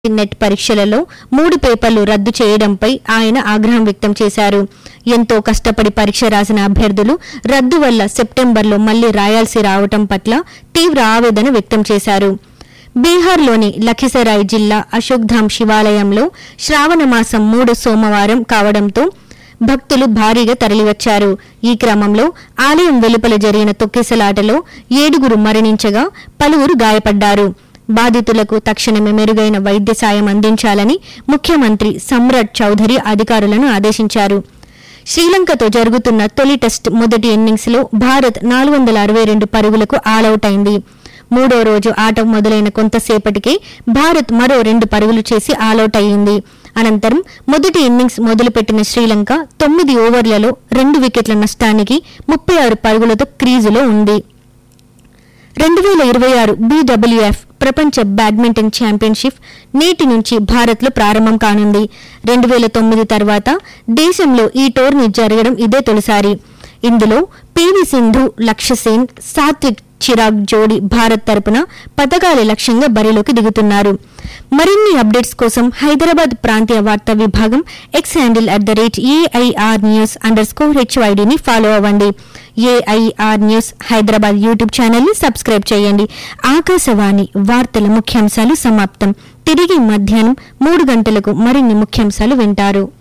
net పరీక్షలలో మూడు పేపర్లు రద్దు చేయడంపై ఆయన ఆగ్రహం వ్యక్తం చేశారు ఎంతో కష్టపడి పరీక్ష రాసిన అభ్యర్థులు రద్దు వల్ల సెప్టెంబర్లో మళ్లీ రాయాల్సి రావటం పట్ల తీవ్ర ఆవేదన వ్యక్తం చేశారు బీహార్లోని లఖిసరాయ్ జిల్లా అశోక్ధామ్ శివాలయంలో శ్రావణ మాసం మూడు సోమవారం కావడంతో భక్తులు భారీగా తరలివచ్చారు ఈ క్రమంలో ఆలయం వెలుపల జరిగిన తొక్కిసలాటలో ఏడుగురు మరణించగా పలువురు గాయపడ్డారు బాధితులకు తక్షణమే మెరుగైన వైద్య సాయం అందించాలని ముఖ్యమంత్రి సమ్రాట్ చౌధరి అధికారులను ఆదేశించారు శ్రీలంకతో జరుగుతున్న తొలి టెస్ట్ మొదటి ఇన్నింగ్స్లో భారత్ నాలుగు వందల అరవై రెండు పరుగులకు ఆలౌట్ అయింది మూడో రోజు ఆట మొదలైన కొంతసేపటికే భారత్ మరో రెండు పరుగులు చేసి ఆలౌట్ అయ్యింది అనంతరం మొదటి ఇన్నింగ్స్ మొదలుపెట్టిన శ్రీలంక తొమ్మిది ఓవర్లలో రెండు వికెట్ల నష్టానికి ముప్పై ఆరు పరుగులతో క్రీజులో ఉంది రెండు వేల ఇరవై ఆరు బీడబ్ల్యూఎఫ్ ప్రపంచ బ్యాడ్మింటన్ ఛాంపియన్షిప్ నేటి నుంచి భారత్లో ప్రారంభం కానుంది రెండు వేల తొమ్మిది తర్వాత దేశంలో ఈ టోర్నీ జరగడం ఇదే తొలిసారి ఇందులో పివి సింధు లక్ష్య సేన్ సాత్విక్ చిరాగ్ జోడీ భారత్ తరపున పథకాల లక్ష్యంగా బరిలోకి దిగుతున్నారు మరిన్ని అప్డేట్స్ కోసం హైదరాబాద్ ప్రాంతీయ వార్తా విభాగం X handle at the rate AIR news underscore స్కోర్ హెచ్వైడిని ఫాలో అవ్వండి ఏఐఆర్ న్యూస్ హైదరాబాద్ యూట్యూబ్ ఛానల్ని సబ్స్క్రైబ్ చేయండి ఆకాశవాణి వార్తల ముఖ్యాంశాలు సమాప్తం తిరిగి మధ్యాహ్నం మూడు గంటలకు మరిన్ని ముఖ్యాంశాలు వింటారు